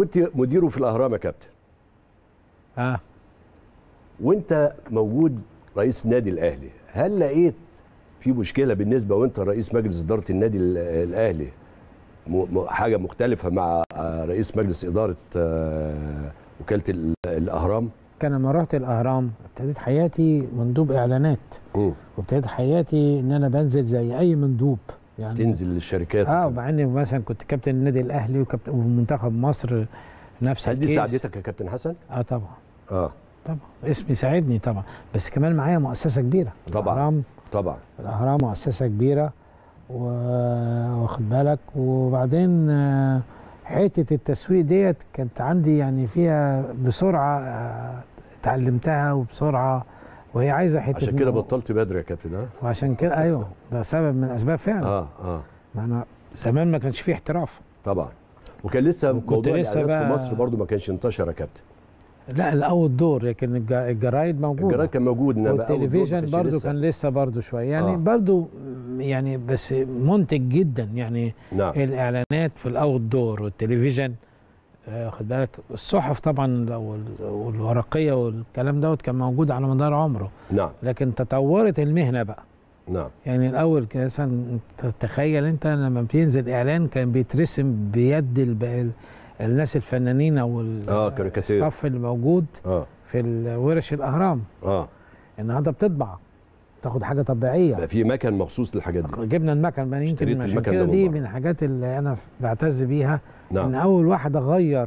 كنت مديره في الاهرام يا كابتن اه وانت موجود رئيس النادي الاهلي هل لقيت في مشكله بالنسبه وانت رئيس مجلس اداره النادي ال- الاهلي م- م- حاجه مختلفه مع آه، رئيس مجلس اداره آه، وكاله ال- الاهرام كان لما رحت الاهرام ابتديت حياتي مندوب اعلانات مم. وابتديت حياتي ان انا بنزل زي اي مندوب يعني تنزل للشركات اه ومع اني مثلا كنت كابتن النادي الاهلي وكابتن ومنتخب مصر نفس هل دي الكيس. ساعدتك يا كابتن حسن؟ اه طبعا اه طبعا اسمي ساعدني طبعا بس كمان معايا مؤسسه كبيره طبعاً. الاهرام طبعا الاهرام مؤسسه كبيره و- واخد بالك وبعدين آه، حته التسويق ديت كانت عندي يعني فيها بسرعه آه، اتعلمتها وبسرعه وهي عايزه حته عشان كده مو- بطلت بدري يا كابتن ها؟ وعشان كده ايوه ده سبب من الاسباب فعلا اه اه ما انا زمان ما كانش فيه احتراف طبعا وكان لسه وكنت موضوع لسه الاعلانات في بقى- مصر برضو ما كانش انتشر يا كابتن لا الاول دور لكن الج- الجرايد موجوده الجرايد كان موجود انما أول دور ما والتلفزيون كانش برضو لسه. كان لسه برضو شويه يعني آه. برضو يعني بس منتج جدا يعني نعم الاعلانات في الاوت دور والتلفزيون آه، واخد بالك الصحف طبعا وال- والورقيه والكلام دوت كان موجود على مدار عمره نعم لكن تطورت المهنه بقى نعم يعني الاول كان مثلا أنت تخيل انت لما بينزل اعلان كان بيترسم بيد الب- الناس الفنانين او ال- آه، كاريكاتير. الصف اللي موجود اه في ال- ورش الاهرام اه النهارده بتطبع تاخد حاجه طبيعيه بقى في مكان مخصوص للحاجات دي جبنا المكن بقى اشتريت يمكن عشان المكن كده ده دي من بره. من الحاجات اللي انا بعتز بيها ان نعم اول واحد غير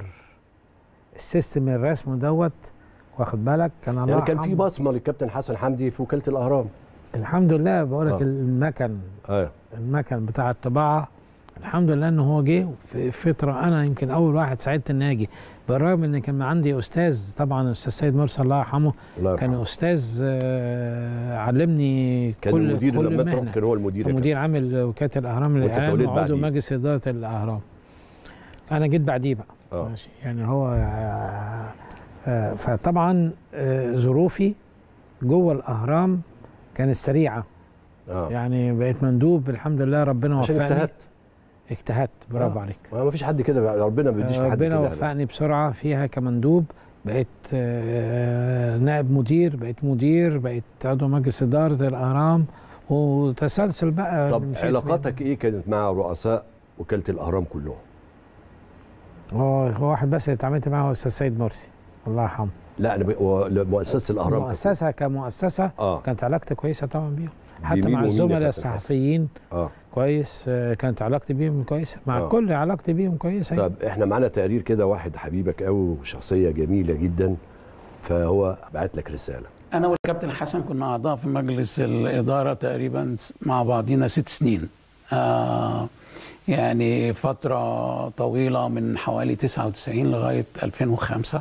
السيستم الرسم دوت واخد بالك كان الله يعني كان في يرحمه. بصمه للكابتن حسن حمدي في وكاله الاهرام الحمد لله بقول لك آه. المكن اه المكن بتاع الطباعه الحمد لله ان هو جه في فتره انا يمكن اول واحد ساعدت ان اجي بالرغم ان كان عندي استاذ طبعا الاستاذ سيد مرسي الله يرحمه الله كان يرحمه استاذ آه، علمني كان كل المدير كل لما انت مهنة. رحت كان هو المدير يا كابتن. مدير عام وكاله الاهرام وأنت للاعلام توليت وعضو بعديه. مجلس اداره الاهرام انا جيت بعديه بقى اه ماشي يعني هو آه، آه، فطبعا آه، ظروفي جوه الاهرام كانت سريعه اه يعني بقيت مندوب الحمد لله ربنا عشان وفقني اجتهدت اجتهدت برافو آه. عليك ما فيش حد كده بقى، ربنا ما بيديش آه، لحد ربنا كده وفقني بسرعه فيها كمندوب بقيت آه، نائب مدير بقيت مدير بقيت عضو مجلس اداره الاهرام وتسلسل بقى طب مشيت علاقاتك ايه كانت مع رؤساء وكاله الاهرام كلهم؟ هو هو واحد بس اللي اتعاملت معاه هو الاستاذ سيد مرسي الله يرحمه لا انا ب- و- مؤسسه الاهرام المؤسسه كمؤسسه اه كانت علاقتي كويسه طبعا بيهم حتى بيميل مع ومين يا الزملاء كابتن حسن؟ الصحفيين اه كويس آه، كانت علاقتي بيهم كويسه مع آه. كل علاقتي بيهم كويسه طب احنا معانا تقرير كده واحد حبيبك قوي وشخصيه جميله جدا فهو بعت لك رساله انا والكابتن حسن كنا اعضاء في مجلس الاداره تقريبا مع بعضينا ست سنين آه يعني فتره طويله من حوالي 99 لغايه 2005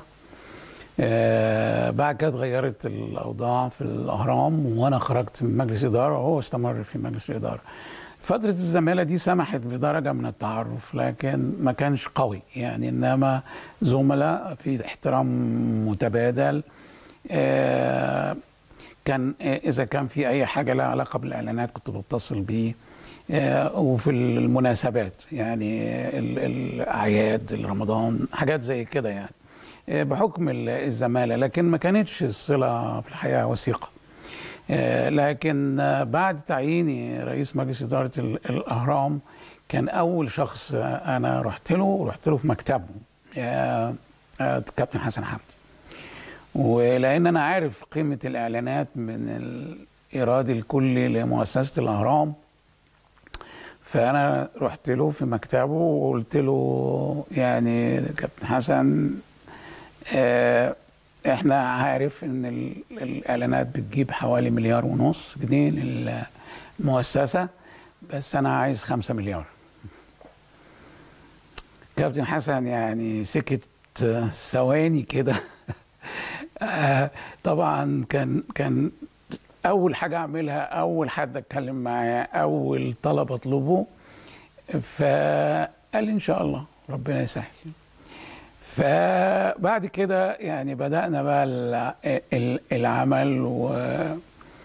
آه بعد كده اتغيرت الاوضاع في الاهرام وانا خرجت من مجلس اداره وهو استمر في مجلس الاداره فترة الزمالة دي سمحت بدرجة من التعرف لكن ما كانش قوي يعني إنما زملاء في احترام متبادل آه، كان آه، إذا كان في أي حاجة لها علاقة بالإعلانات كنت بتصل بيه آه، وفي المناسبات يعني ال- الأعياد رمضان حاجات زي كده يعني آه، بحكم ال- الزمالة لكن ما كانتش الصلة في الحياة وثيقة آه، لكن آه، بعد تعييني رئيس مجلس إدارة ال- الأهرام كان أول شخص آه، أنا رحت له رحت له في مكتبه آه، آه، كابتن حسن حمدي ولأن أنا عارف قيمة الإعلانات من الإيراد الكلي لمؤسسة الأهرام فأنا رحت له في مكتبه وقلت له يعني كابتن حسن آه احنا عارف ان ال- الاعلانات بتجيب حوالي مليار ونص جنيه للمؤسسه بس انا عايز خمسة مليار كابتن حسن يعني سكت آه، ثواني كده آه، طبعا كان كان اول حاجه اعملها اول حد اتكلم معاه اول طلب اطلبه فقال لي ان شاء الله ربنا يسهل فبعد كده يعني بدأنا بقى ال- ال- العمل و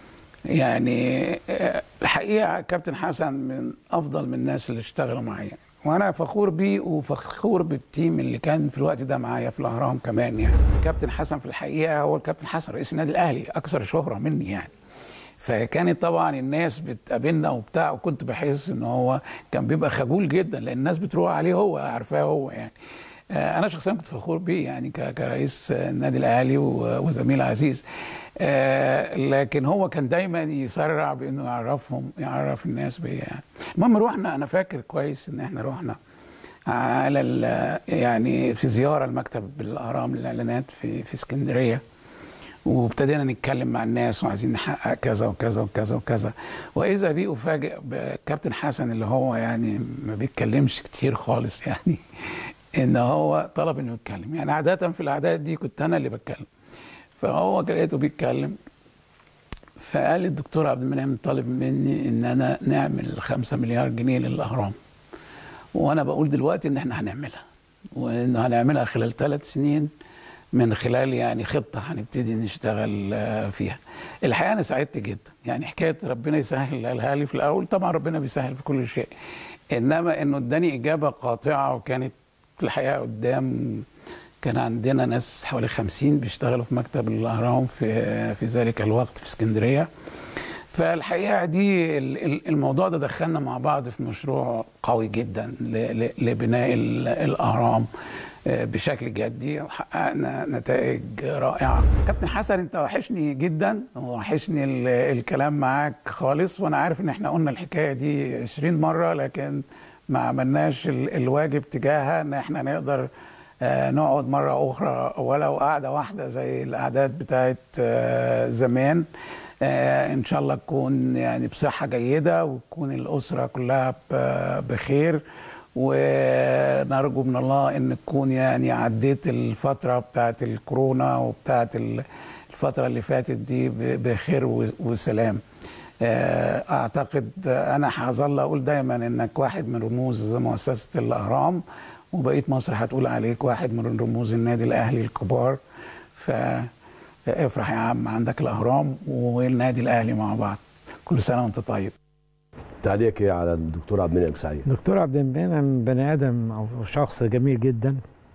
يعني الحقيقة كابتن حسن من أفضل من الناس اللي اشتغلوا معايا وانا فخور بيه وفخور بالتيم اللي كان في الوقت ده معايا في الاهرام كمان يعني كابتن حسن في الحقيقه هو الكابتن حسن رئيس النادي الاهلي اكثر شهره مني يعني فكانت طبعا الناس بتقابلنا وبتاع وكنت بحس ان هو كان بيبقى خجول جدا لان الناس بتروح عليه هو عارفاه هو يعني آه، انا شخصيا كنت فخور بيه يعني ك- كرئيس النادي الاهلي و- وزميل عزيز آه، لكن هو كان دايما يسرع بانه يعرفهم يعرف الناس بيه يعني المهم رحنا انا فاكر كويس ان احنا رحنا على ال- يعني في زياره المكتب بالاهرام للاعلانات في في اسكندريه وابتدينا نتكلم مع الناس وعايزين نحقق كذا وكذا وكذا وكذا واذا بي افاجئ بكابتن حسن اللي هو يعني ما بيتكلمش كتير خالص يعني ان هو طلب انه يتكلم يعني عاده في الاعداد دي كنت انا اللي بتكلم فهو لقيته بيتكلم فقال الدكتور عبد المنعم طالب مني ان انا نعمل خمسة مليار جنيه للاهرام وانا بقول دلوقتي ان احنا هنعملها وان هنعملها خلال ثلاث سنين من خلال يعني خطه هنبتدي نشتغل آه، فيها. الحقيقه انا سعدت جدا يعني حكايه ربنا يسهل قالها لي في الاول طبعا ربنا بيسهل في كل شيء انما انه اداني اجابه قاطعه وكانت الحقيقه قدام كان عندنا ناس حوالي 50 بيشتغلوا في مكتب الاهرام في في ذلك الوقت في اسكندريه فالحقيقه دي ال- ال- الموضوع ده دخلنا مع بعض في مشروع قوي جدا ل- ل- لبناء ال- الاهرام آه، بشكل جدي وحققنا نتائج رائعه كابتن حسن انت وحشني جدا وحشني ال- الكلام معاك خالص وانا عارف ان احنا قلنا الحكايه دي 20 مره لكن ما عملناش ال- الواجب تجاهها ان احنا نقدر آه، نقعد مرة أخرى ولو قعدة واحدة زي الأعداد بتاعت آه، زمان آه، إن شاء الله تكون يعني بصحة جيدة وتكون الأسرة كلها ب- بخير ونرجو من الله ان تكون يعني عديت الفتره بتاعت الكورونا وبتاعت ال- الفتره اللي فاتت دي ب- بخير و- وسلام آه، اعتقد انا هظل اقول دايما انك واحد من رموز مؤسسه الاهرام وبقيه مصر هتقول عليك واحد من رموز النادي الاهلي الكبار فافرح يا عم عندك الاهرام والنادي الاهلي مع بعض كل سنه وانت طيب تعليقك ايه على الدكتور عبد المنعم سعيد؟ دكتور عبد المنعم بني ادم او شخص جميل جدا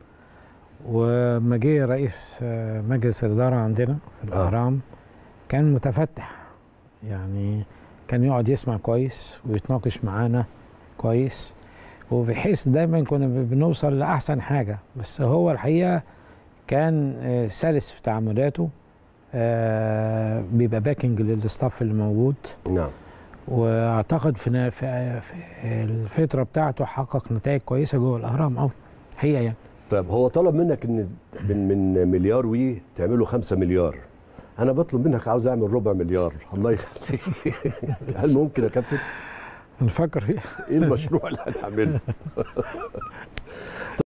وما جه رئيس آه، مجلس الاداره عندنا في الاهرام كان متفتح يعني كان يقعد يسمع كويس ويتناقش معانا كويس وبحيث دايما كنا ب- بنوصل لاحسن حاجه بس هو الحقيقه كان آه، سلس في تعاملاته آه، بيبقى باكنج للستاف اللي موجود نعم واعتقد في نا- في في الفتره بتاعته حقق نتائج كويسه جوه الاهرام قوي حقيقه يعني طيب هو طلب منك ان من من مليار وي تعمله خمسة مليار انا بطلب منك عاوز اعمل ربع مليار الله يخليك هل ممكن يا كابتن نفكر فيها ايه المشروع اللي هنعمله